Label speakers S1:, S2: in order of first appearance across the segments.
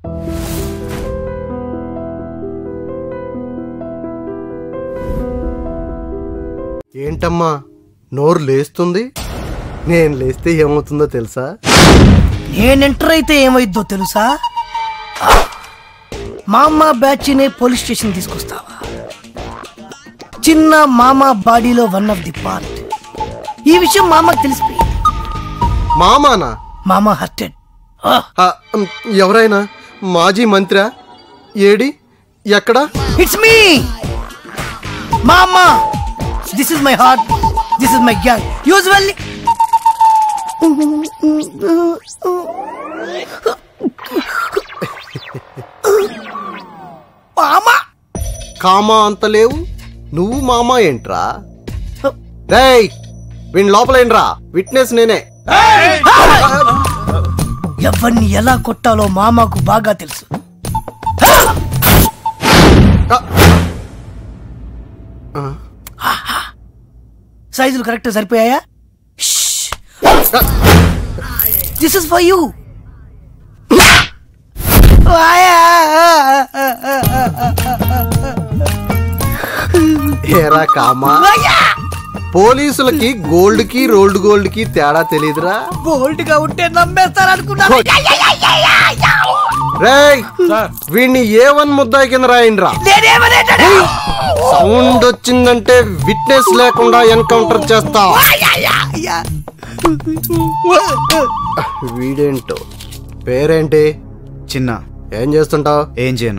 S1: ఏంటమ్మా నోరు లేస్తుంది నేను లేస్తే ఏమవుతుందో తెలుసా
S2: నేను ఎంటర్ అయితే ఏమైద్దో తెలుసా మామ బ్యాచ్ ని పోలీస్ స్టేషన్ తీసుకొస్తావా చిన్న మామ బాడీలో వన్ ఆఫ్ ది పార్ట్ ఈ విషయం మామకు తెలిసిపోయింది
S1: మామానా
S2: మామ హర్టెడ్
S1: ఆ, ఉమ్, ఎవరైనా మాజీ మంత్రా ఏడి ఎక్కడా
S2: ఇట్స్ మీ మామ this is my heart this is my gang usually మామ
S1: కామా అంత లేవు నువ్వు మామా ఏంట్రా రేయ్ వీణ్ లోపలేంట్రా విట్నెస్ నేనే
S2: ఎవరిని ఎలా కొట్టాలో మామకు బాగా తెలుసు సైజులు కరెక్ట్ సరిపోయాయా దిస్ ఇస్ ఫర్ యూ
S1: ఏరా కామా పోలీసులకి గోల్డ్ కి రోల్డ్ గోల్డ్ కి తేడా తెలియదురా
S2: బోల్డ్ గా ఉంటే నమ్మేస్తారనుకున్నా
S1: రేయ్ వీణ్ణి ఏ వన్ ముద్దాయి కింద రాయండిరా
S2: నేనేమనేటాడు
S1: సౌండ్ వచ్చిందంటే విట్నెస్ లేకుండా ఎన్కౌంటర్ చేస్తా వీడేంటో పేరేంటి
S3: చిన్న
S1: ఏం చేస్తుంటావు
S3: ఏం చేయను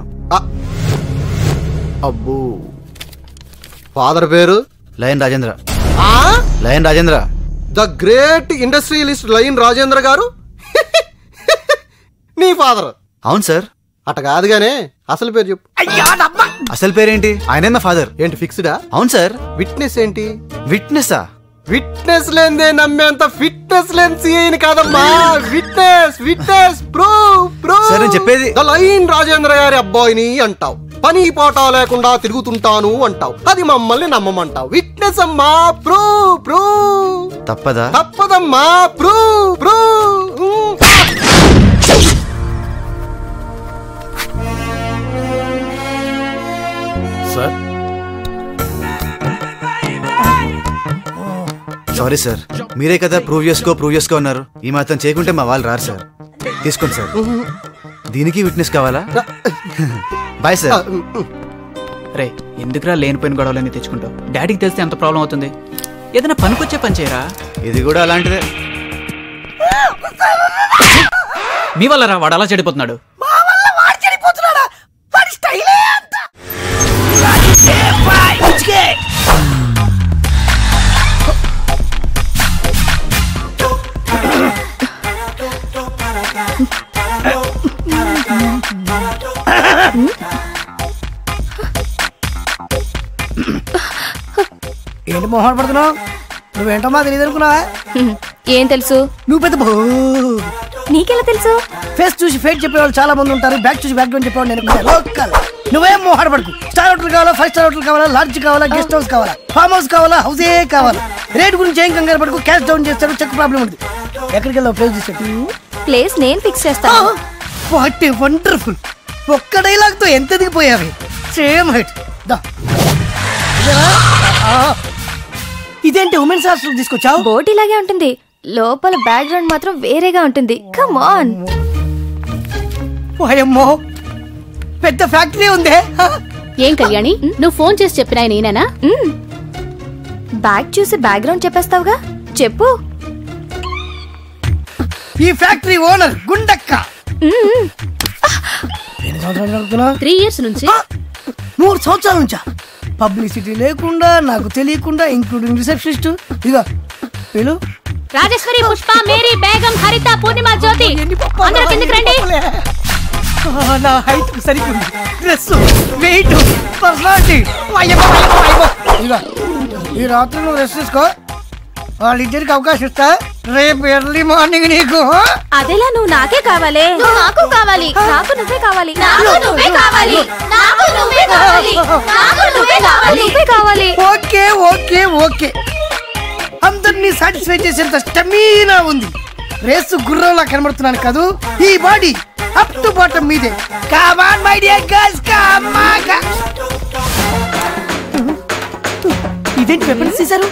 S1: అబ్బో ఫాదర్ పేరు
S3: lion Rajendra lion Rajendra
S1: the great industrialist lion Rajendra గారు నీ ఫాదర్
S3: అవును సార్
S1: అట కాదుగానే అసలు పేరు చెప్పు
S3: అసలు పేరేంటి ఆయనే నా ఫాదర్
S1: ఏంటి ఫిక్స్డా
S3: అవును సార్
S1: విట్నెస్ ఏంటి
S3: విట్నెస్సా
S1: విట్నెస్ లేనిదే నమ్మేంత ఫిట్నెస్ లేని సీఎని కాదమ్మా విట్నెస్ విట్నెస్ ప్రూవ్ ప్రూవ్
S3: సరే, నేను చెప్పేది-
S1: ద లైన్ రాజేంద్ర గారి అబ్బాయిని అంటావు పని పాట లేకుండా తిరుగుతుంటాను అంటావు అది మమ్మల్ని నమ్మమంటావు విట్నెస్ అమ్మా ప్రూవ్ ప్రూవ్
S3: తప్పదా
S1: తప్పదమ్మా prove prove
S4: sir
S3: sorry sir మీరే కదా ప్రూవ్ చేసుకో ప్రూవ్ చేసుకో అన్నారు ఈ మాత్రం చేయకుంటే మా వాళ్ళు రారు సార్ తీసుకోండి సార్ దీనికి విట్నెస్ కావాలా బాయ్ సార్
S5: రే ఎందుకురా లేనిపోయిన గొడవలన్నీ తెచ్చుకుంటావు డాడీకి తెలిస్తే ఎంత ప్రాబ్లం అవుతుంది ఏదైనా పనికొచ్చే పని చేయరా
S3: ఇది కూడా అలాంటిదే
S5: మీ వల్ల రా వాడు అలా చెడిపోతున్నాడు
S2: మా వల్ల వాడు చెడిపోతున్నాడా వాడి స్టైలే అంత ఉచికే. ఏంటి మొహం పడుతున్నావు నువ్వేంటో మా తెలియదు అనుకున్నావా
S6: హ్మ్. ఏం తెలుసు
S2: నువ్వు పెద్ద భూ
S6: నీకెలా తెలుసు
S2: ఫేస్ చూసి ఫేట్ చెప్పేవాళ్ళు చాలా మంది ఉంటారు బ్యాక్ చూసి బ్యాక్ గ్రౌండ్ చెప్పేవాళ్ళు నేను లోకల్ నువ్వేం మోహాడ పడుకు స్టార్ హోటల్ కావాలా ఫైవ్ స్టార్ హోటల్ కావాలా లాడ్జ్ కావాలా గెస్ట్ హౌస్ కావాలా ఫామ్ హౌస్ కావాలా హౌసే కావాలా రేట్ గురించి ఏం కంగారు పడుకు క్యాష్ డౌన్ చేస్తాడు చెక్ ప్రాబ్లం ఉంది ఎక్కడికి వెళ్దాం ప్లేస్ తీసుకెళ్ళి
S6: ప్లేస్ నేను ఫిక్స్ చేస్తాను
S2: వాట్ వండర్ఫుల్ ఒక్క డైలాగ్ తో ఎంత దిగిపోయావి సేమ్ హైట్ దా ఇదేనా? ఆ. ఇదేంటి ఉమెన్స్ హాస్టల్ తీసుకొచ్చావు
S6: బోట్ ఇలాగే ఉంటుంది లోపల బ్యాక్గ్రౌండ్ మాత్రం వేరేగా ఉంటుంది కమ్ ఆన్
S2: ఓయమ్మో పెద్ద ఫ్యాక్టరీ ఉందే
S7: ఏం కళ్యాణి నువ్వు ఫోన్ చేసి చెప్పినా నేనేనా
S6: బ్యాగ్ చూసి బ్యాక్గ్రౌండ్ చెప్పేస్తావుగా చెప్పు
S2: ఈ ఫ్యాక్టరీ ఓనర్ గుండక్క ఎన్ని సంవత్సరాలు నడుపుతున్నావు?
S7: త్రీ ఇయర్స్ నుంచి
S2: మూడు సంవత్సరాల నుంచా పబ్లిసిటీ లేకుండా నాకు తెలియకుండా ఇంక్లూడింగ్ రిసెప్షనిస్ట్ ఇదిగో వీళ్ళు
S7: రాజేశ్వరి పుష్ప మేరీ బేగం హరిత పూర్ణిమ జ్యోతి అందరూ కిందకి రండి
S2: ఆ, నా హైట్ సరిగ్గా డ్రెస్ వెయిట్ పర్సనాలిటీ ఇదిగో ఈ రాత్రి నువ్వు రెస్ట్ తీసుకో వాళ్ళిద్దరికి అవకాశం ఇస్తా రేపు ఎర్లీ మార్నింగ్ నీకు
S6: అదేలా నువ్వు నాకే కావాలి నాకు కావాలి నాకు నువ్వే కావాలి నాకు నువ్వే కావాలి నాకు నువ్వే కావాలి నాకు నువ్వే కావాలి నువ్వే కావాలి
S2: ఓకే ఓకే ఓకే అందరినీ సాటిస్ఫై చేసేంత స్టమీనా ఉంది రేసు గుర్రంలా కనబడుతున్నాను కాదు ఈ బాడీ అప్ టు బాటం మీదే కమాన్ మై డియర్ గర్ల్స్ కమాగా ఇదేంటి వెపన్స్ తీశారు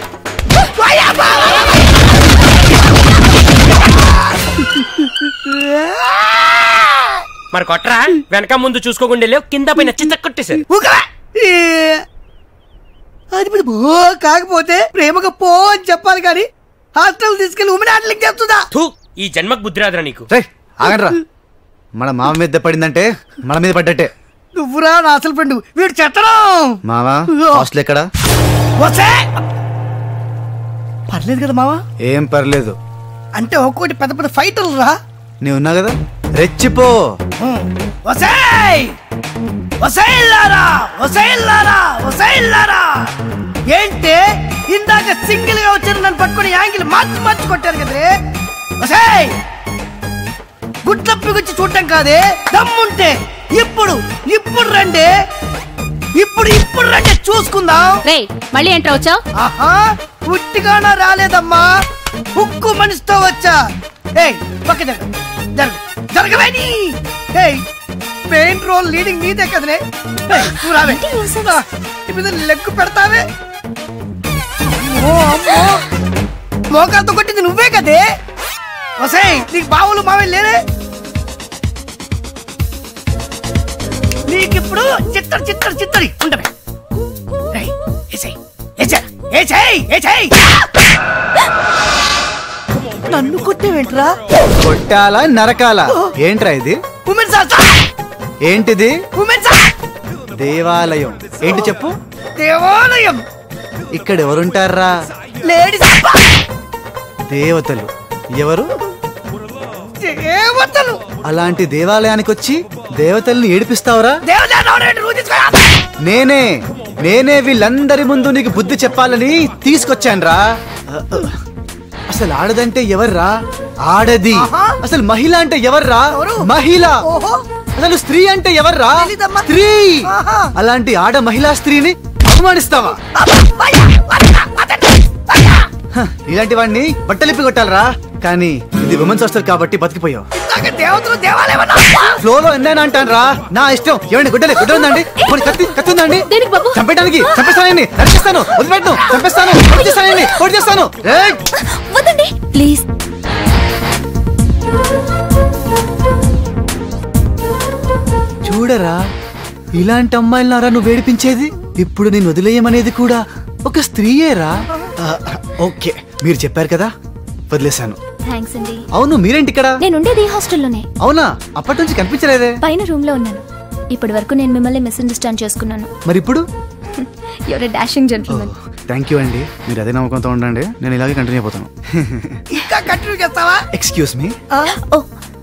S4: మరి కొట్రా వెనక ముందు చూసుకోకుండా వెళ్ళావు కింద పైన చిత్త కొట్టేశారు
S2: ఊకరా. ఏ, అది మరి ఓ కాకపోతే ప్రేమగా పో అని చెప్పాలి కానీ హాస్టల్ తీసుకెళ్లి ఉమెన్ హ్యాండ్లింగ్ చేస్తుందా
S4: థూ ఈ జన్మకు బుద్ధి రాదురా నీకు
S3: రే ఆగండ్రా మన మామ మీద దెబ్బ పడిందంటే మన మీద పడ్డట్టే
S2: నువ్వురా నా అసలు ఫ్రెండ్ వీడు చెత్తడం
S3: మావా హాస్టల్ ఎక్కడ
S2: వస్తే పర్లేదు కదా మావా
S3: ఏం పర్లేదు
S2: అంటే ఒక్కోటి పెద్ద పెద్ద ఫైటర్లు రా
S3: నీవు ఉన్నా కదా రెచ్చిపో
S2: వసై వసైల్లారా వసైల్లారా వసైల్లారా ఏంటి ఇందాక సింగిల్ గా వచ్చిన నన్ను పట్టుకొని యాంగిల్ మార్చి మార్చి కొట్టారు కదరే వసై గుట్లప్పి గుచ్చి చూడటం కాదే దమ్ముంటే ఇప్పుడు ఇప్పుడు రండి ఇప్పుడు ఇప్పుడు రండి చూసుకుందాం
S7: రే మళ్ళీ ఎంటర్ వచ్చావు
S2: ఆహా ఉట్టిగానా రాలేదమ్మా ఉక్కు మనిషితో వచ్చా ఏయ్ పక్క జరగ జరగ జరగవేని ఏయ్ మెయిన్ రోల్ లీడింగ్ నీదే కదనే ఏయ్, నువ్వు రావే రా. ఇప్పుడు లెగ్గు పెడతావే ఓ అమ్మో మోకాలతో కొట్టింది నువ్వే కదే వసేయ్ నీకు బావులు మావే లేరే నీకిప్పుడు చిత్తడి చిత్తడి చిత్తడి ఉండవే ఏయ్, ఏసేయ్, ఏసేయ్, ఏసేయ్, ఏసేయ్. నన్ను కొట్టేవేంట్రా
S3: కొట్టాలా నరకాలా ఏంట్రా ఇది
S2: ఉమెన్ సార్
S3: ఏంటిది
S2: ఉమెన్ సార్
S3: దేవాలయం ఏంటి చెప్పు
S2: దేవాలయం
S3: ఇక్కడ ఎవరుంటారా
S2: లేడీస్
S3: దేవతలు ఎవరు
S2: దేవతలు
S3: అలాంటి దేవాలయానికి వచ్చి దేవతల్ని ఏడిపిస్తావురా
S2: దేవత
S3: నేనే నేనే వీళ్ళందరి ముందు నీకు బుద్ధి చెప్పాలని తీసుకొచ్చానురా అసలు ఆడదంటే ఎవర్రా ఆడది
S2: ఆహా.
S3: అసలు మహిళ అంటే ఎవర్రా
S2: ఎవరు?
S3: మహిళ
S2: ఓహో
S3: అసలు స్త్రీ అంటే ఎవర్రా
S2: తెలీదమ్మా.
S3: స్త్రీ
S2: ఆహా.
S3: అలాంటి ఆడ మహిళా స్త్రీని అవమానిస్తావా హ, ఇలాంటి వాడిని బట్టలిప్పి కొట్టాలరా కానీ ఇది ఉమెన్స్ హాస్టల్ కాబట్టి బతికిపోయావు
S2: దేవతలు దేవాలయం అన్నా.
S3: ఫ్లోలో ఎన్నైనా అంటాను రా నా ఇష్టం ఏమండి గుడ్డలే గుడ్డ ఉందండి పోనీ కత్తి కత్తి ఉందండి
S7: దేనికి బాబు?
S3: చంపేయడానికి చంపేస్తానండి నరికిస్తాను వదిలిపెట్టను చంపేస్తాను పొడి చేస్తానండి పొడి చేస్తాను ఏయ్!
S6: వద్దండి ప్లీజ్
S3: చూడరా ఇలాంటి అమ్మాయిలనారా నువ్వు వేడిపించేది ఇప్పుడు నేను వదిలేయమనేది కూడా ఒక స్త్రీయేరా ఆ, ఓకే మీరు చెప్పారు కదా వదిలేశాను
S6: థ్యాంక్స్ అండి
S3: అవును మీరేంటి ఇక్కడ
S6: నేను ఉండేది ఈ హాస్టల్లోనే
S3: అవునా అప్పటి నుంచి కనిపించలేదే
S6: పైన రూమ్ లో ఉన్నాను ఇప్పటి వరకు నేను మిమ్మల్ని మిస్అండర్స్టాండ్ చేసుకున్నాను
S3: మరి ఇప్పుడు
S6: your dashing gentlemen
S3: thank you అండి మీరు అదే నమ్మకంతో ఉండండి నేను ఇలాగే కంటిన్యూ అయిపోతాను
S2: ఇంకా కంటిన్యూ చేస్తావా
S3: ఎక్స్క్యూజ్ మీ
S6: ఓ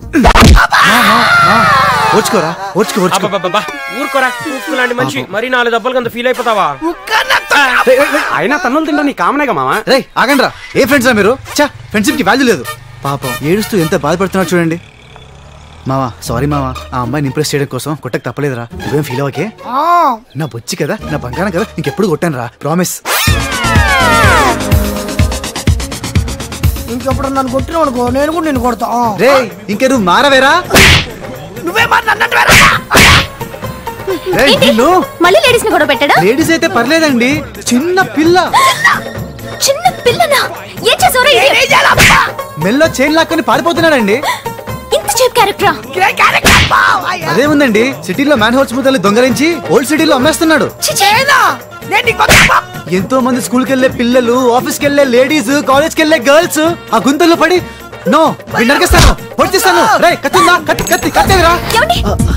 S3: ఓర్చుకోరా ఓర్చుకో ఓర్చుకో
S4: అబ్బబ్బబ్బా ఊరుకోరా ఉప్పు లాంటి మనిషి మరి నాలుగు దెబ్బలు అంత ఫీల్ అయిపోతావా
S8: అయినా తన్నులు తింటా నీ కామనేగా మామ
S3: రే ఆగండి రా ఏ ఫ్రెండ్స్ రా మీరు చా ఫ్రెండ్షిప్ కి వాల్యూ లేదు పాపం ఏడుస్తూ ఎంత బాధపడుతున్నాడు చూడండి మావా సారీ మావా ఆ అమ్మాయిని ఇంప్రెస్ చేయడం కోసం కొట్టకు తప్పలేదురా నువ్వేం ఫీల్ అవ్వకే నా బొచ్చి కదా నా బంగారం కదా ఇంకెప్పుడు కొట్టాను రా ప్రామిస్
S2: ఇంకెప్పుడు నన్ను కొట్టినావు అనుకో నేను కూడా నిన్ను కొడతా ఆ.
S3: రే ఇంకే నువ్వు మారవేరా
S2: నువ్వే మాట నన్నంటే వేరా?
S3: రే నిన్ను
S6: మళ్ళీ లేడీస్ ని గొడవ పెట్టాడా
S3: లేడీస్ అయితే పర్లేదండి చిన్న పిల్ల
S6: చిన్న పిల్లనా ఏం చేసావురా
S2: ఏం చేయాలమ్మా?
S3: మెల్లో చైన్ లాక్కొని పారిపోతున్నాడండి
S6: ఇంత చేప్ క్యారెక్టరా
S2: ఏ క్యారెక్టర్ అమ్మా? అయ్యా.
S3: అదే ఉందండి సిటీలో మ్యాన్ హోల్స్ ముద్దల్ని దొంగరించి ఓల్డ్ సిటీలో అమ్మేస్తున్నాడు
S2: ఏదా? నేను నీకు కొడతా.
S3: ఎంతో మంది స్కూల్ కి వెళ్లే పిల్లలు ఆఫీస్ కి వెళ్లే లేడీస్ కాలేజ్ కి వెళ్లే గర్ల్స్ ఆ గుంతల్లో పడి నో వీడిని నరికేస్తాను పొడిచేస్తాను రే కత్తిందా కత్తి కత్తి కత్తేదిరా
S6: ఏమండి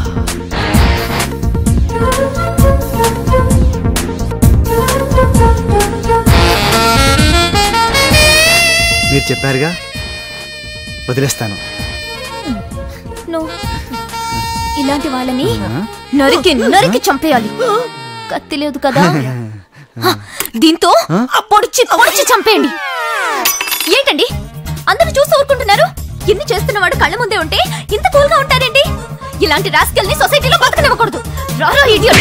S3: మీరు చెప్పారుగా వదిలేస్తాను
S6: నువ్వు ఇలాంటి వాళ్ళని నరికి నరికి చంపేయాలి కత్తి లేదు కదా హ, దీంతో పొడిచి పొడిచి చంపేయండి ఏంటండి అందరూ చూస్తూ ఊరుకుంటున్నారు ఎన్ని చేస్తున్నవాడు కళ్ళ ముందే ఉంటే ఇంత కూల్ గా ఉంటారేంటి ఇలాంటి రాస్కెల్ ని సొసైటీలో బతకనివ్వకూడదు రారా ఇడియట్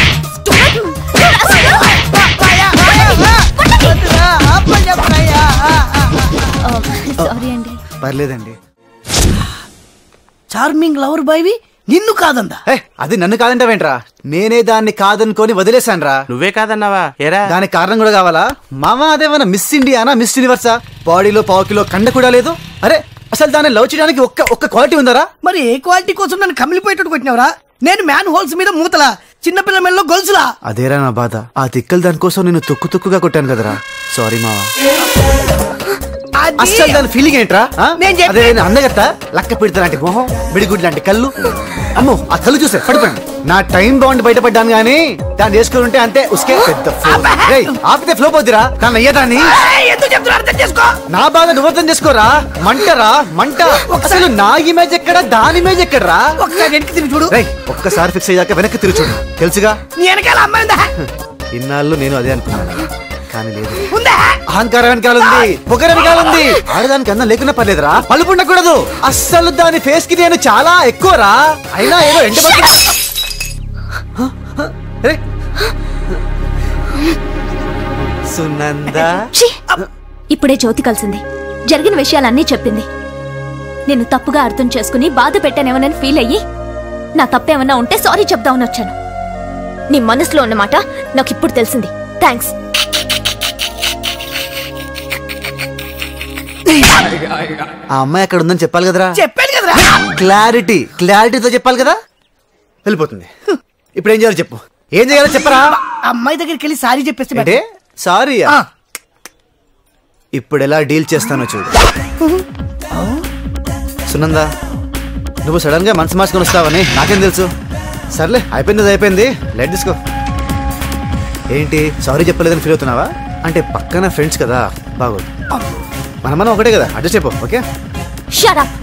S2: వద్దురా, అప్పని చెప్పనయ్యా. ఆ, ఆ.
S6: సారీ అండి
S3: పర్లేదండి
S2: చార్మింగ్ లవర్ బాయ్వి నిన్ను కాదందా
S3: ఏ అది నన్ను కాదంటావేంట్రా నేనే దాన్ని కాదనుకొని వదిలేశానురా
S9: నువ్వే కాదన్నావా ఏరా
S3: దానికి కారణం కూడా కావాలా మామ అదేమన్నా మిస్ ఇండియానా మిస్ యూనివర్సా బాడీలో పావు కిలో కండ కూడా లేదు అరే అసలు దాన్ని లవ్ చేయడానికి ఒక్క ఒక్క క్వాలిటీ ఉందరా
S2: మరి ఏ క్వాలిటీ కోసం నన్ను కమిలిపోయేటట్టు కొట్టినవరా నేను మ్యాన్ హోల్స్ మీద మూతలా చిన్నపిల్ల మెల్లో గొలుసులా
S3: అదేరా నా బాధ ఆ తిక్కలు దానికోసం నేను తుక్కు తుక్కుగా కొట్టాను కదరా సారీ మావా
S2: అది-
S3: అస్సలు దాని ఫీలింగ్ ఏంట్రా ఆ?
S2: నేను చెప్పే-
S3: అదే అందగత్త లక్క పిడత లాంటి మొహం బిడిగుడ్ లాంటి కళ్ళు అమ్మో ఆ కళ్ళు చూసే పడిపోయాను నా టైం బాండ్ బయటపడ్డాను గానీ దాన్ని వేసుకుని ఉంటే అంతే ఉస్కే పెద్ద flow. రేయ్, ఆపితే ఫ్లో పోద్దిరా దాన్ని అయ్యేదాన్ని
S2: ఏయ్, ఎందుకు చెప్తున్నా అర్థం చేసుకో
S3: నా బాధ నువ్వు అర్థం చేసుకోరా మంటరా మంట అసలు నా ఇమేజ్ ఎక్కడ దాని ఇమేజ్ ఎక్కడరా
S2: ఒకసారి వెనక్కి తిరిగి చూడు
S3: రేయ్ ఒక్కసారి ఫిక్స్ అయ్యాక వెనక్కి తిరిగి చూడు తెలుసుగా
S2: నీ వెనకాల అమ్మాయి ఉందా
S3: ఇన్నాళ్ళు నేను అదే అనుకున్నాను కానీ లేదు
S2: ఉందా
S3: అహంకారం వెనకాల ఉంది పొగర వెనకాల ఉంది ఆడదానికి అన్నం లేకున్నా పర్లేదురా పలుపు ఉండకూడదు అస్సలు దాని ఫేస్ కి నేను చాలా ఎక్కువరా అయినా ఏదో ఎండ సునందా
S6: ఛీ! ఇప్పుడే జ్యోతి కలిసింది జరిగిన విషయాలన్నీ చెప్పింది నేను తప్పుగా అర్థం చేసుకుని బాధ పెట్టానేమోనని ఫీల్ అయ్యి నా తప్పేమన్నా ఉంటే సారీ చెప్దామని వచ్చాను నీ మనసులో ఉన్నమాట నాకు ఇప్పుడు తెలిసింది థ్యాంక్స్
S3: ఆ అమ్మాయి అక్కడ ఉందని చెప్పాలి కదరా
S2: చెప్పాను కదరా
S3: క్లారిటీ క్లారిటీతో చెప్పాలి కదా వెళ్ళిపోతుంది ఇప్పుడు ఏం చేయాలో చెప్పు ఏం చేయాలో చెప్పరా
S2: అమ్మాయి దగ్గరికి వెళ్ళి సారీ చెప్పేస్తే
S3: అంటే సారీ
S2: ఆ.
S3: ఇప్పుడు ఎలా డీల్ చేస్తానో చూడు సునందా నువ్వు సడన్ గా మనసు మార్చుకొని వస్తావని నాకేం తెలుసు సర్లే అయిపోయింది అది అయిపోయింది లైట్ తీసుకో ఏంటి సారీ చెప్పలేదని ఫీల్ అవుతున్నావా అంటే పక్కన ఫ్రెండ్స్ కదా బాగోదు మనం మనం ఒకటే కదా అడ్జస్ట్ అయిపో ఓకే
S6: షట్ అప్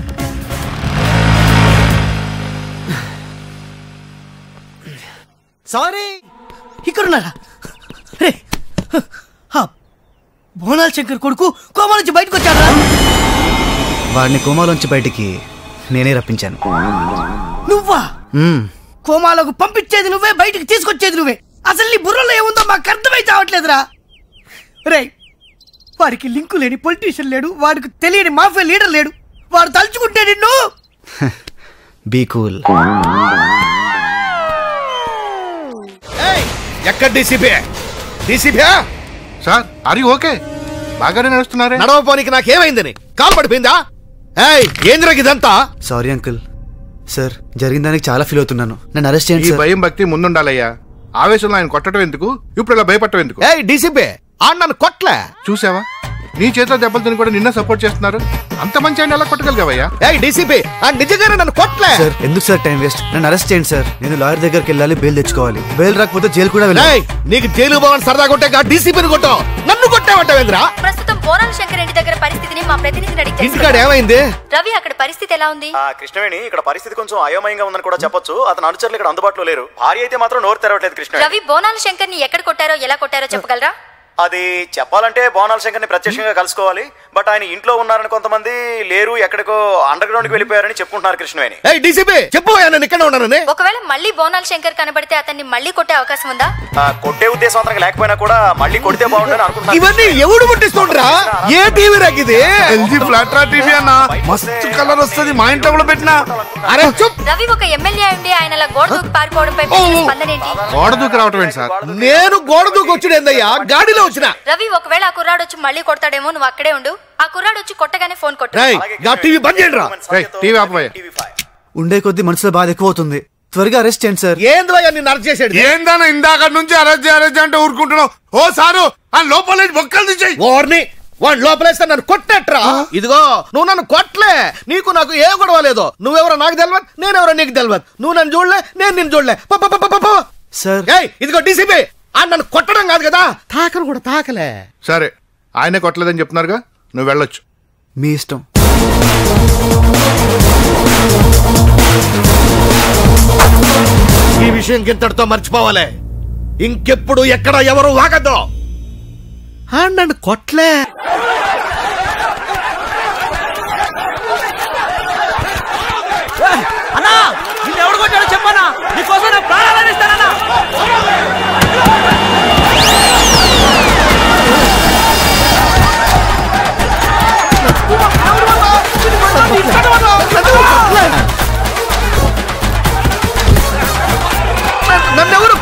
S3: సారీ
S2: ఇక్కడ ఉన్నారా రే హ, బోనాల్ శంకర్ కొడుకు కోమా నుంచి బయటకు వచ్చాడు
S3: వాడిని కోమాలోంచి బయటికి నేనే రప్పించాను
S2: నువ్వా
S3: మ్మ్.
S2: కోమాలకు పంపించేది నువ్వే బయటికి తీసుకొచ్చేది నువ్వే అసలు నీ బుర్రలో ఏముందో మాకు అర్థమై చావట్లేదురా రే వాడికి లింకు లేని పొలిటీషియన్ లేడు వాడికి తెలియని మాఫియా లీడర్ లేడు వాడు తలుచుకుంటే నిన్ను
S3: బీ కూల్
S10: ఎక్కడ డీసీపీ డీసీపీ
S11: సార్ అరి ఓకే బాగానే నడుస్తున్నారే
S10: నడవపోనికి నాకేమైందని కాలు పడిపోయిందా ఏయ్ ఏంద్రా ఇదంతా
S3: సారీ అంకుల్ సార్ జరిగిన దానికి చాలా ఫీల్ అవుతున్నాను నన్ను అరెస్ట్
S11: ఈ
S3: చేయండి సార్
S11: భయం భక్తి ముందుండాలయ్యా ఆవేశంలో ఆయన కొట్టడం ఎందుకు ఇప్పుడు ఇలా భయపడటం ఎందుకు
S10: ఏయ్ డీసీపీ ఆ నన్ను కొట్లే
S11: చూసావా నీ చేతిలో దెబ్బలు తిని కూడా నిన్న సపోర్ట్ చేస్తున్నారు అంత మంచి ఆయన ఎలా కొట్టగలిగావయ్యా
S10: ఏయ్ డీసీపీ ఆ నిజంగానే నన్ను కొట్లే
S3: సార్ ఎందుకు సార్ టైం వేస్ట్ నన్ను అరెస్ట్ చేయండి సార్ నేను లాయర్ దగ్గరికి వెళ్ళాలి బెయిల్ తెచ్చుకోవాలి బెయిల్ రాకపోతే జైలు కూడా వెళ్ళాలి
S10: ఏయ్ నీకు జైలు భవన్ సరదా కొట్టే డీసీపీని కొట్టావు నన్ను కొట్టావంటావేంద్రా
S6: ప్రస్తుతం బోనాల శంకర్ ఇంటి దగ్గర పరిస్థితిని మా ప్రతినిధిని అడిగి
S10: ఇంటికాడ ఏమైంది
S6: రవి అక్కడ పరిస్థితి ఎలా ఉంది
S12: కృష్ణవేణి ఇక్కడ పరిస్థితి కొంచెం అయోమయంగా ఉందని కూడా చెప్పొచ్చు అతని అనుచరులు ఇక్కడ అందుబాటులో లేరు భార్య అయితే మాత్రం నోరు తెరవట్లేదు కృష్ణ
S6: రవి బోనాల శంకర్ ని ఎక్కడ కొట్టారో ఎలా కొట్టారో చెప్పగలరా
S12: అది చెప్పాలంటే బోనాల శంకర్ని ప్రత్యక్షంగా కలుసుకోవాలి బట్ ఆయన ఇంట్లో ఉన్నారని కొంతమంది లేరు ఎక్కడికో అండర్ గ్రౌండ్ కి వెళ్ళిపోయారని చెప్పుకుంటున్నారు కృష్ణవేణి
S10: ఏయ్ డీసీపీ చెప్పు నేను ఇక్కడ ఉన్నానని
S6: ఒకవేళ మళ్ళీ బోనాల శంకర్ కనబడితే అతన్ని మళ్ళీ కొట్టే అవకాశం ఉందా
S12: ఆ, కొట్టే ఉద్దేశం అతనికి లేకపోయినా కూడా మళ్ళీ కొడితే బాగుండని అనుకుంటున్నారు
S10: ఇవన్నీ ఎవడు పుట్టిస్తుండ్రా ఏ టీవీ రాకిది
S11: ఎల్జీ ఫ్లాట్ రా టీవీ అన్న మస్తు కలర్ వస్తుంది మా ఇంట్లో కూడా పెట్టినా
S10: అరే చూప్
S6: రవి ఒక ఎమ్మెల్యే ఉండి ఆయన అలా గోడ దూకి పారిపోవడంపై మీ స్పందన ఏంటి
S11: గోడ దూకి రావటం ఏంటి సార్
S10: నేను గోడ దూకి వచ్చుడేందయ్యా గాడిలో వచ్చిన
S6: రవి ఒకవేళ ఆ కుర్రాడు వచ్చి మళ్ళీ కొడతాడేమో నువ్వు అక్కడే ఉండు ఆ కుర్రాడు వచ్చి కొట్టగానే ఫోన్ కొట్టు
S10: రేయ్ గా టీవీ బంద్ చేయండి రా
S11: టీవీ ఆపబోయే
S3: ఉండే కొద్దీ మనసులో బాధ ఎక్కువ అవుతుంది త్వరగా అరెస్ట్ చేయండి సార్
S10: ఏంద్రయ్యా నిన్ను అరెస్ట్ చేసేది
S11: ఏందన్నా ఇందాక నుంచి అరెస్ట్ అరెస్ట్ అంటే ఊరుకుంటున్నావు ఓ సారు ఆ లోపల బొక్కలు తీసేయి
S10: ఓర్ని వాడు లోపలేస్తే నన్ను కొట్టేట్రా ఇదిగో నువ్వు నన్ను కొట్టలే నీకు నాకు ఏ గొడవ లేదు నువ్వెవరో నాకు తెలియదు నేనెవరో నీకు తెలియదు నువ్వు నన్ను చూడలే నేను నిన్ను చూడలే పో, పో, పో, పో, పో, పో.
S3: సార్
S10: ఏయ్ ఇదిగో డీసీపీ ఆ నన్ను కొట్టడం కాదు కదా తాకను కూడా తాకలే
S11: సరే ఆయనే కొట్టలేదని చెప్తున్నారుగా నువ్వు వెళ్ళొచ్చు
S3: మీ ఇష్టం
S10: ఈ విషయం గింతటితో మర్చిపోవాలి ఇంకెప్పుడు ఎక్కడ ఎవరు వాగద్దు ఆ నన్ను కొట్లే
S2: అన్నా నిన్ను ఎవడు కొట్టాడో చెప్పనా నీకోసం నా ప్రాణాలను ఇస్తానన్నా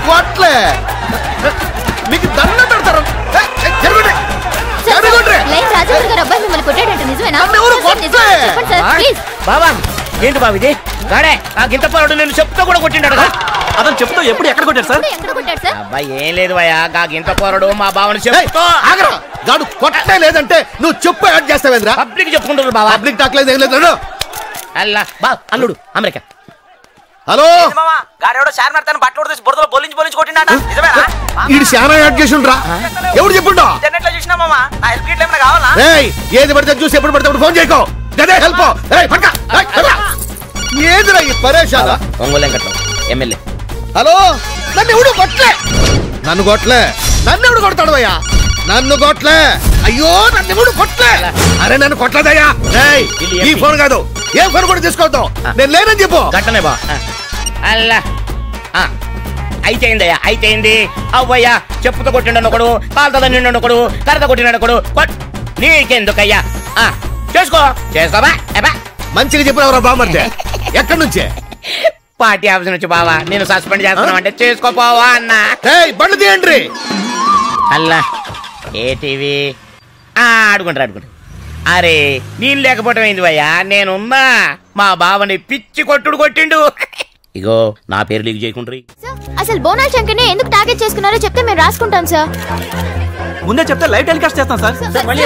S10: కొట్లే మీకు దండం పెడతారు ఏ, ఏ, జరగండి. జరగండి.
S6: లైన్ రాజేంద్ర గారు అబ్బాయి మిమ్మల్ని కొట్టాడంట నిజమేనా
S10: నన్ను ఎవరు
S6: సార్, నిజమేనా?
S10: కొట్టలే.
S6: చెప్పండి సార్ ప్లీజ్
S9: బాబా ఏంటి బాబు ఇది గాడే ఆ గింత పరుడు నేను చెప్తూ కూడా కొట్టిండాడు
S5: అతను చెప్తూ ఎప్పుడు ఎక్కడ కొట్టారు సార్
S6: ఎక్కడ కొట్టాడు సార్
S9: అబ్బాయి ఏం లేదు భయ్యా గా గింత పోరడు మా బావని
S10: ఏయ్,
S9: చెప్తూ
S10: ఆగరా గాడు కొట్టే లేదంటే నువ్వు చెప్పు యాడ్ చేస్తావేంద్రా
S9: పబ్లిక్ చెప్పుకుంటారు బావా
S10: పబ్లిక్ టాక్ లేదు ఏం లేదు నడు.
S9: అల్లా బా అల్లుడు అమెరికా
S10: హలో
S9: గాడెవడో షార్ మాడతాను బట్టలు తీసి బురదలో బొలించి బొలించి కొట్టిండట నిజమేనా
S10: ఈడు చాలా యాడ్ చేసి ఉండరా ఎవడు చెప్పుండో
S9: ఇంటర్నెట్ లో చూసినా మామా నా హెల్ప్ గిట్ల ఏమైనా కావాలా
S10: ఏయ్ ఏది పడితే చూసి ఎప్పుడు పడితే అప్పుడు ఫోన్ చేయకో గదే హెల్ప్ ఏయ్ పడక ఏయ్, పడక. ఏదిరా ఈ పరేషాల
S9: ఒంగోలు వెంకట్రావు ఎమ్మెల్యే
S10: హలో నన్ను ఎవడు కొట్లే నన్ను కొట్లే నన్ను ఎవడు కొడతాడు అయ్యా నన్ను కొట్లే అయ్యో నన్ను ఎవడు కొట్లే అరే నన్ను కొట్టలేదయ్యా ఏయ్ ఈ ఫోన్ కాదు ఏ ఫోన్ కూడా తీసుకోవద్దు నేను లేనని చెప్పు
S9: గట్టనే బా అల్లా ఆ, అయితేందయ్యా అయితేంది అవ్వయ్యా చెప్పుతో కొట్టిండు ఒకడు కాలుతో నిండు ఒకడు కర్రతో కొట్టినాడు ఒకడు కొట్ నీకెందుకయ్యా ఆ, చేసుకో చేసుకోబా ఎబా
S10: మంచిగా చెప్పినవరా బామర్దే ఎక్కడి నుంచే
S9: పార్టీ ఆఫీస్ నుంచి బావా నేను సస్పెండ్ చేస్తున్నామంటే చేసుకోపోవా అన్న
S10: ఏయ్ బండి తీయండి
S9: అల్లా ఏ టీవీ ఆ, ఆడుకుంటారు ఆడుకుంటారు అరే నేను లేకపోవటం ఏంది భయ్యా నేనున్నా మా బావని పిచ్చి కొట్టుడు కొట్టిండు ఇగో నా పేరు లీక్ చేయకుండ్రి
S6: అసలు బోనాల్ శంకర్ని ఎందుకు టార్గెట్ చేసుకున్నారో చెప్తే మేము రాసుకుంటాం సార్
S5: ముందే చెప్తే లైవ్ టెలికాస్ట్ చేస్తాం సార్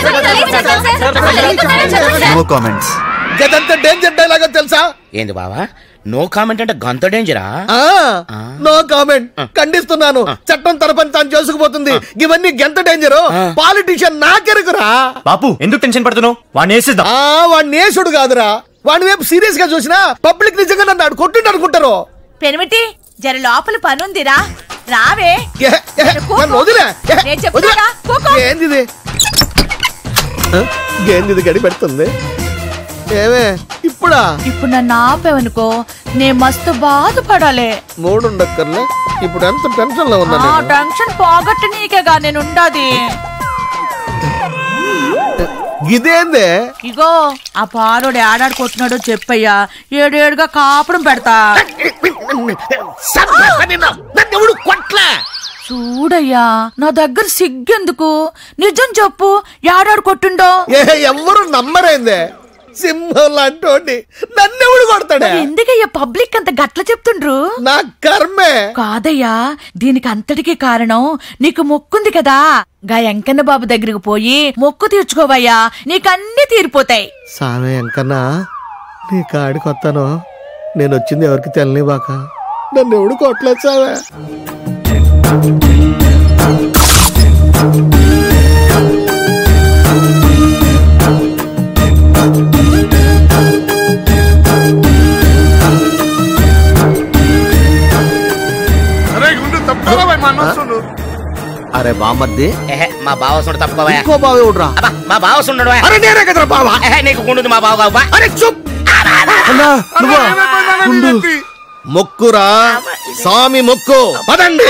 S3: నో కామెంట్స్
S10: గదంతా డేంజర్ డైలాగ్ తెలుసా
S9: ఏంది బావా నో కామెంట్ అంటే గంత డేంజరా
S10: ఆ నో కామెంట్ ఖండిస్తున్నాను చట్టం తరపని తాను చేసుకుపోతుంది ఇవన్నీ ఎంత డేంజర్ పాలిటిషియన్ నాకెరుకురా
S13: బాపు ఎందుకు టెన్షన్ పడుతున్నావు వాడిని వేసేద్దాం
S10: ఆ వాడిని నేసుడు కాదురా వాడి వైపు సీరియస్ గా చూసినా పబ్లిక్ నిజంగా నన్ను ఆడు కొట్టిండు అనుకుంటారు
S14: పెనిమిటి జర లోపల పనుందిరా రావే
S10: ఏ, ఏ, నన్ను వదిలే ఏ,
S14: నేను చెప్తాగా,
S10: వదిలే. ఏంది ఇది ఆ, ఏంది ఇది గడి పెడుతుంది ఏమే ఇప్పుడా
S14: ఇప్పుడు నన్ను ఆపేవనుకో నేను మస్తు బాధపడాలి
S10: మూడు ఉండక్కర్లే ఇప్పుడు ఎంత టెన్షన్ లో ఉన్నా
S14: ఆ
S10: నేను.
S14: టెన్షన్ పోగొట్ట నీకేగా నేను ఉండాది
S10: ఇదేందే
S14: ఇగో ఆ పాలోడు ఏడాడుకుంటున్నాడో చెప్పయ్యా ఏడేడుగా కాపురం పెడతా
S10: ఎవడు కొట్లే
S14: చూడయ్యా నా దగ్గర సిగ్గెందుకు నిజం చెప్పు ఏడాడు కొట్టుండో
S10: ఏ ఎవ్వరు నమ్మరేందే సింహం లాంటి నన్నెవడు కొడతాడే
S14: మరి ఎందుకయ్యా పబ్లిక్ అంత గట్ల చెప్తుండ్రు
S10: నా కర్మే
S14: కాదయ్యా దీనికి అంతటికి కారణం నీకు మొక్కుంది కదా గా ఎంకన్న బాబు దగ్గరికి పోయి మొక్కు తీర్చుకోవయ్యా నీకన్నీ తీరిపోతాయి
S10: సామే ఎంకన్నా నీ కాడికి వస్తాను నేను వచ్చింది ఎవరికి తెలని బాక నన్ను ఎవడు కొట్టలేదు సామే
S11: అరే గుండు తప్పుకోరా భయ్, మా అన్న వస్తుండు.
S10: అరే బామర్ది
S9: ఎహె, మా బావ సుండు తప్పుకోవా
S10: ఇంకో బావ ఎవడురా
S9: అబ్బా మా బావ సుండు
S10: అరే నేనే కదరా బావ
S9: నీకు గుండుది మా బావ కావా
S10: అరే చూప్ ఉండు. మొక్కురా స్వామి మొక్కు పదండి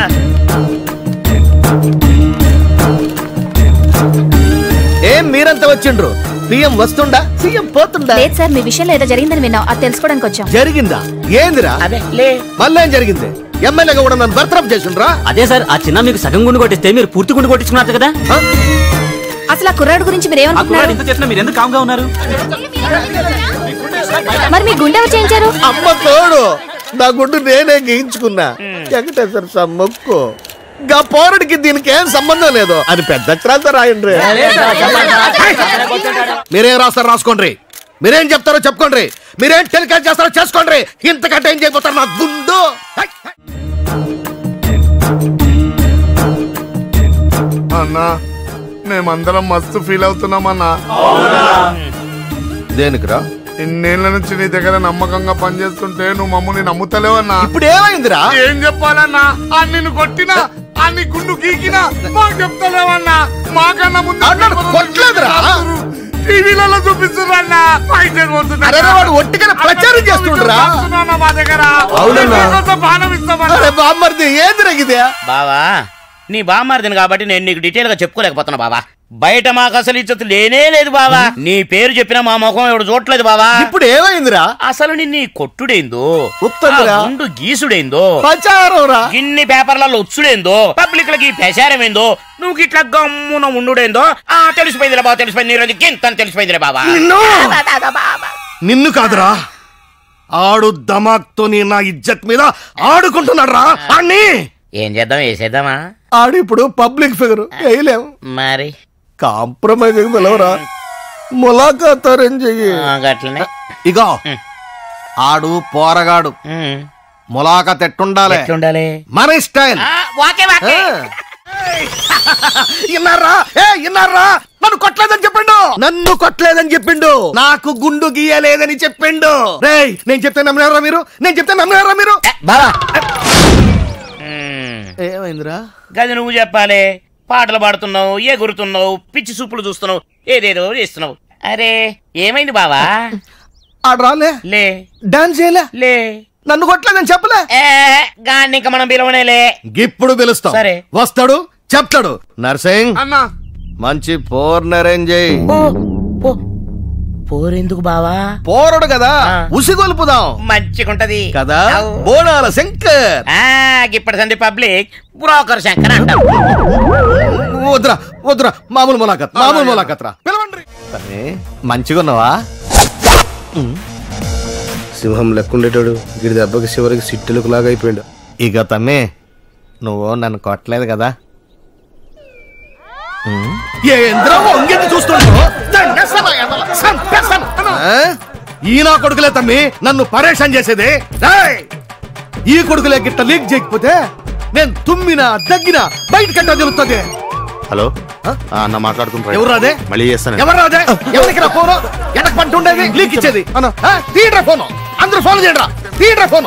S10: ఏం మీరంతా వచ్చిండ్రు పిఎం వస్తుండా సీఎం పోతుండా
S6: లేదు సార్ మీ విషయంలో ఏదో జరిగిందని విన్నాం అది తెలుసుకోవడానికి వచ్చాం
S10: జరిగిందా ఏందిరా మళ్ళీ ఏం జరిగింది ఎమ్మెల్యేగా కూడా నన్ను బర్తరఫ్ చేసిండ్రా
S13: అదే సార్ ఆ చిన్న మీకు సగం గుండు కొట్టిస్తే మీరు పూర్తి గుండు కొట్టించుకున్నారు కదా
S6: అసలు ఆ కుర్రాడు గురించి మీరు
S5: ఆ కుర్రాడు
S6: ఏమనుకుంటున్నారు
S5: ఇంత చేసినా మీరు ఎందుకు కామ్గా ఉన్నారు
S6: మరి మీ గుండె ఎవరు చేయించారు
S10: అమ్మ తోడు నా గుండు నేనే గీయించుకున్నా వెంకటేశ్వర స్వామి మొక్కు గా పోరడికి దీనికి ఏం సంబంధం లేదు అని పెద్ద అక్షరాలతో రాయండి మీరేం రాస్తారో రాసుకోండి మీరేం చెప్తారో చెప్పుకోండి మీరేం టెలికాస్ట్ చేస్తారో చేసుకోండి ఇంతకంటే ఏం చేయబోతారు నా గుండు హై!
S11: అన్నా మేమందరం మస్తు ఫీల్ అవుతున్నాం అన్నా
S10: దేనికిరా
S11: ఇన్నేళ్ల నుంచి నీ దగ్గర నమ్మకంగా పనిచేస్తుంటే నువ్వు మమ్మల్ని నమ్ముతలేవన్నా
S10: ఇప్పుడు ఏమైందిరా
S11: ఏం చెప్పాలన్నా ఆ నిన్ను కొట్టినా ఆ నీ గుండు గీకినా మాకు చెప్తలేవన్నా మాకన్నా ముందు
S10: కొట్టలేదురా
S11: టీవీలలో చూపిస్తున్నారన్నా ఫైటర్
S10: అరే రే, వాడు ఒట్టిగానే ప్రచారం చేస్తుండ్రా
S11: మా దగ్గర
S10: అవునన్నా.
S11: మీకోసం బాణం ఇస్తామన్నా
S10: అరే బామ్మర్ది ఏందిరా ఇదే
S9: బావా నీ బామ్మారిదిని కాబట్టి నేను నీకు డీటెయిల్ గా చెప్పుకోలేకపోతున్నా బావా బయట మాకు అసలు ఇచ్చత లేనే లేదు బావా నీ పేరు చెప్పినా మా ముఖం ఎవడు చూడలేదు బావా
S10: ఇప్పుడు ఏమైందిరా
S9: అసలు నిన్ను ఈ కొట్టుడేందో
S10: ఉత్తదురా.
S9: ఆ గుండు గీసుడేందో
S10: ప్రచారంరా
S9: ఇన్ని పేపర్లలో వచ్చుడేందో పబ్లిక్ లకి ప్రచారమేందో నువ్వు ఇట్లా గమ్మున ఉండుడేందో ఆ తెలిసిపోయిందిరా బాబా తెలిసిపోయింది నీ రోజు గింత తెలిసిపోయిందిరా బాబా
S10: నిన్ను నిన్ను కాదురా ఆడు దమాక్తో నీ నా ఇజ్జత్ మీద ఆడుకుంటున్నాడు రా అన్ని
S9: ఏం చేద్దాం వేసేద్దామా
S10: ఆడు ఇప్పుడు పబ్లిక్ ఫిగర్ వేయలేము
S9: మరి
S10: కాంప్రమైజ్ పిలవరా ములాఖాత్ అరేంజ్ చెయ్యి
S9: గట్లనే
S10: ఇగో ఆడు పోరగాడు ములాఖాత్ ఎట్టుండాలి
S9: ఎట్లుండాలి
S10: మన స్టైల్
S9: వాకే వాకే
S10: ఇన్నారా ఏ ఇన్నారా నన్ను కొట్టలేదని చెప్పిండు నన్ను కొట్టలేదని చెప్పిండు నాకు గుండు గీయలేదని చెప్పిండు రేయ్ నేను చెప్తే నమ్మినారా మీరు నేను చెప్తే నమ్మినారా మీరు
S9: బావా
S10: ఏమైందిరా
S9: గది నువ్వు చెప్పాలి పాటలు పాడుతున్నావు ఎగురుతున్నావు పిచ్చి సూపులు చూస్తున్నావు ఏదేదో చేస్తున్నావు అరే ఏమైంది బావా
S10: ఆడు రాలే
S9: లే
S10: డాన్స్ చేయలే
S9: లే
S10: నన్ను కొట్టలేదని చెప్పలే
S9: గాన్ని ఇంకా మనం పిలవనేలే
S10: ఇప్పుడు పిలుస్తాం
S9: సరే.
S10: వస్తాడు చెప్తాడు నర్సింగ్
S11: అన్నా
S10: మంచి పోర్న్ అరేంజ్ చేయి
S9: పోరెందుకు బావా
S10: పోరడు కదా ఉసిగొలుపుదాం
S9: మంచిగుంటది
S10: కదా
S9: అవు.
S10: బోనాల శంకర్
S9: ఆ ఇప్పటి సంది పబ్లిక్ బ్రోకర్ శంకర్ అంటాం
S10: వద్దురా వద్దురా మామూలు ములాఖత్ మామూలు ములాఖత్ రా పిలవండి మంచిగా ఉన్నావా సింహం లెక్కుండేటాడు గిడి దెబ్బకి చివరికి సిట్టులకు లాగా అయిపోయాడు ఇక తమ్మే నువ్వు నన్ను కొట్టలేదు కదా ఏంద్రా వంగింది చూస్తున్నావు ఆ? ఈ నా కొడుకులే తమ్మి నన్ను పరేషాన్ చేసేది రేయ్! ఈ కొడుకులే గిట్ట లీక్ చేయకపోతే నేను తుమ్మినా దగ్గినా బయటకంటా తెలుస్తుంది
S15: హలో ఆ, అన్న మాట్లాడుకుంటున్నా
S10: ఎవరు రాదే?
S15: మళ్ళీ చేస్తాను
S10: ఎవరు రాదే ఎవరికి రా ఫోను వెనక పంట ఉండేది లీక్ ఇచ్చేది అన్న తీయడ్రా ఫోను అందరూ ఫోన్ చేయండిరా తీయడ్రా ఫోన్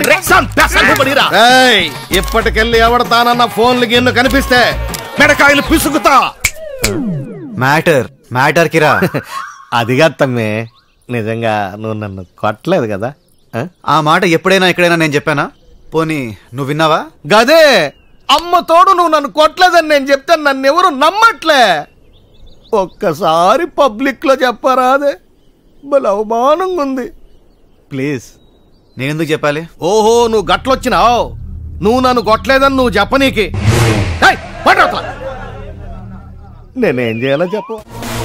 S10: ఇప్పటికెళ్ళి ఎవడతానన్న ఫోన్లు గిన్ను కనిపిస్తే మెడకాయలు పిసుకుతా
S3: మ్యాటర్ మ్యాటర్ కిరా
S10: అదిగా తమ్మే నిజంగా నువ్వు నన్ను కొట్టలేదు కదా
S3: ఆ మాట ఎప్పుడైనా ఎక్కడైనా నేను చెప్పానా పోనీ నువ్వు విన్నావా
S10: గదే అమ్మ తోడు నువ్వు నన్ను కొట్టలేదని నేను చెప్తే నన్ను ఎవరు నమ్మట్లే ఒక్కసారి పబ్లిక్ లో చెప్పరాదే భలే అవమానంగా ఉంది
S3: ప్లీజ్ నేను ఎందుకు చెప్పాలి
S10: ఓహో నువ్వు గట్లొచ్చినావు నువ్వు నన్ను కొట్టలేదని నువ్వు చెప్పనీకి ఏయ్, పడు అట్లా. నేనేం చేయాలో చెప్పు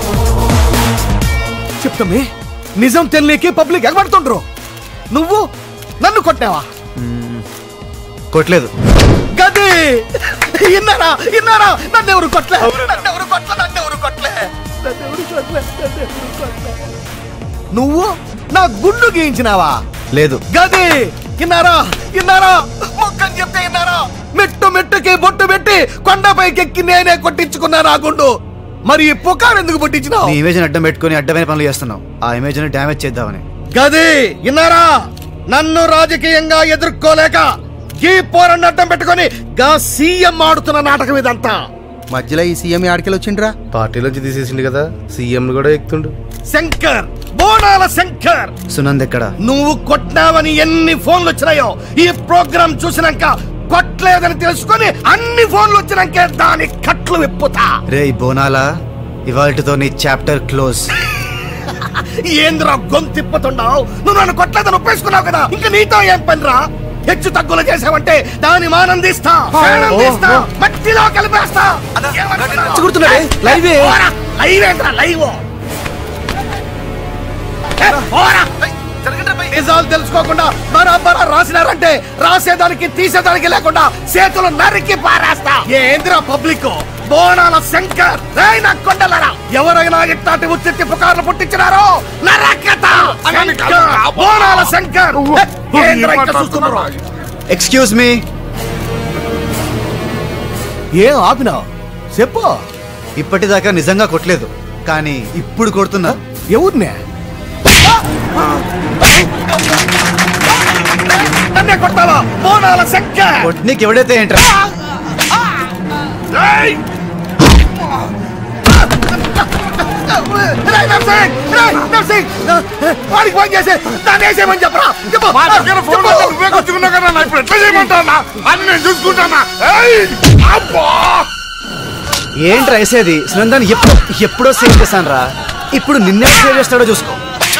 S10: చెప్తామే నిజం తెలియకి పబ్లిక్ ఎగబడుతుండ్రు నువ్వు నన్ను కొట్టావా
S3: కొట్టలేదు
S10: గది ఇన్నారా ఇన్నారా నన్ను ఎవరు కొట్లే నన్ను ఎవరు కొట్ల నన్ను ఎవరు కొట్లే నన్ను ఎవరు కొట్లే నన్ను ఎవరు కొట్లే నువ్వు నా గుండు గీయించినావా
S3: లేదు
S10: గది ఇన్నారా ఇన్నారా మొక్కని చెప్తే ఇన్నారా మెట్టు మెట్టుకి బొట్టు పెట్టి కొండపైకి ఎక్కి నేనే కొట్టించుకున్నా నా గుండు మరి ఈ పుకారు ఎందుకు పుట్టించినావు
S3: నీ ఇమేజ్ అడ్డం పెట్టుకుని అడ్డమైన పనులు చేస్తున్నావు ఆ ఇమేజ్ ని డ్యామేజ్ చేద్దామని
S10: గది ఇన్నారా నన్ను రాజకీయంగా ఎదుర్కోలేక ఈ పోరాన్ని అడ్డం పెట్టుకొని గా సీఎం ఆడుతున్న నాటకం ఇదంతా
S16: మధ్యలో ఈ సీఎం ఆడికెళ్ళి వచ్చిండ్రా
S10: పార్టీలోంచి తీసేసిండు కదా సీఎం కూడా ఎక్కుతుండు శంకర్ బోనాల శంకర్
S3: సునంద్ ఎక్కడ
S10: నువ్వు కొట్టినావని ఎన్ని ఫోన్లు వచ్చినాయో ఈ ప్రోగ్రాం చూసినాక కొట్టలేదని తెలుసుకొని అన్ని ఫోన్లు వచ్చినాకే దాని కట్లు విప్పుతా
S3: రే బోనాలా ఇవాళతో నీ చాప్టర్ క్లోజ్
S10: ఏంద్రా గొంతిప్పుతున్నావు నువ్వు నన్ను కొట్టలేదని ఒప్పేసుకున్నావు కదా ఇంకా నీతో ఏం పనిరా హెచ్చు తగ్గులు చేసావంటే దాని మానం తీస్తా ప్రాణం తీస్తా మట్టిలో కలిపేస్తా
S3: చిగురుతున్నాడే, లైవే.
S10: లైవ్ ఏంట్రా లైవ్ ఏ, పోరా. నిజాలు తెలుసుకోకుండా బరాబరా రాసినారంటే రాసేదానికి తీసేదానికి లేకుండా చేతులు నరికి పారేస్తా ఏంద్రా పబ్లిక్ బోనాల శంకర్ రేయ్ నా కొండలరా ఎవరైనా ఇట్లాంటి ఉత్తి పుకార్లు పుట్టించినారో నరకత శంకర్, బోనాల శంకర్ ఏ, ఏంద్రా ఇక్కడ చూస్తున్నారు
S3: ఎక్స్క్యూజ్ మీ
S10: ఏం ఆపినావు చెప్పు
S3: ఇప్పటిదాకా నిజంగా కొట్టలేదు కానీ ఇప్పుడు కొడుతున్నా
S10: ఎవరినే నన్నే కొట్టావా బోనాల శంకర్
S3: కొట్నీకి ఎవడైతే ఏంట్రా
S10: రేయ్! రేయ్ నర్సింగ్! రేయ్ నర్సింగ్! వాడికి ఫోన్ చేసి దాన్ని వేసేయమని చెప్పరా చెప్పు
S11: మా దగ్గర ఫోన్ ఉంటే నువ్వే కొట్టుకున్నావు కదా ఇప్పుడు ఎట్లా చేయమంటానా అని నేను చూసుకుంటానా ఏయ్! అబ్బా
S3: ఏంటి రాసేది సునందాన్ని ఎప్పుడు ఎప్పుడో సేవ్ చేశాను రా ఇప్పుడు నిన్నే సేవ్ చేస్తాడో చూసుకో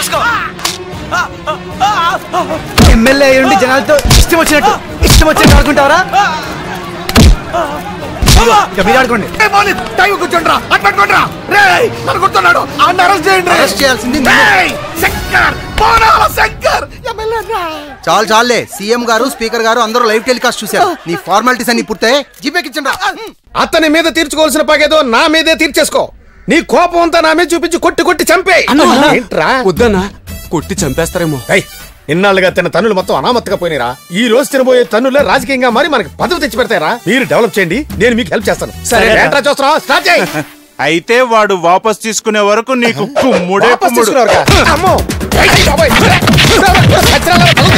S3: ఎమ్మెల్యే అయ్యుండి జనాలతో ఇష్టం వచ్చినట్టు ఇష్టం వచ్చినట్టు ఆడుకుంటావరా ఇదిగో, ఇక మీరు ఆడుకోండి
S11: టైం కూర్చోండి అట్టుకోండిరా రే నన్ను గుర్తున్నాడు అన్న అరెస్ట్ చేయండి
S16: Arrest చేయాల్సింది నిన్ను.
S11: రేయ్, శంకర్ బోనాల శంకర్ ఎమ్మెల్యే రా.
S16: చాలు చాలులే సీఎం గారు స్పీకర్ గారు అందరూ లైవ్ టెలికాస్ట్ చూశారు నీ ఫార్మాలిటీస్ అన్ని పూర్తయి జీపేకిచ్చండి
S10: అతని మీద తీర్చుకోవాల్సిన పగేదో నా మీదే తీర్చేసుకో నీ కోపం అంతా నా మీద చూపించి కొట్టి కొట్టి చంపే ఏంట్రా
S8: వద్దన్నా కొట్టి చంపేస్తారేమో
S10: ఏయ్, ఇన్నాళ్ళుగా తిన్న తన్నులు మొత్తం అనామత్తుగా పోయినరా ఈ రోజు తినబోయే తన్నులే రాజకీయంగా మారి మనకి పదవి తెచ్చి పెడతారా మీరు డెవలప్ చేయండి నేను మీకు హెల్ప్ చేస్తాను
S8: సరే.
S10: ఏంట్రా చూస్తున్నావా స్టార్ట్ చేయి
S17: అయితే వాడు వాపస్ తీసుకునే వరకు నీకు కుమ్ముడే
S10: వాపస్
S17: కుమ్ముడు
S10: తీసుకునేవరకా? అమ్మో ఏయ్, బాబోయ్. సచ్చినాలా,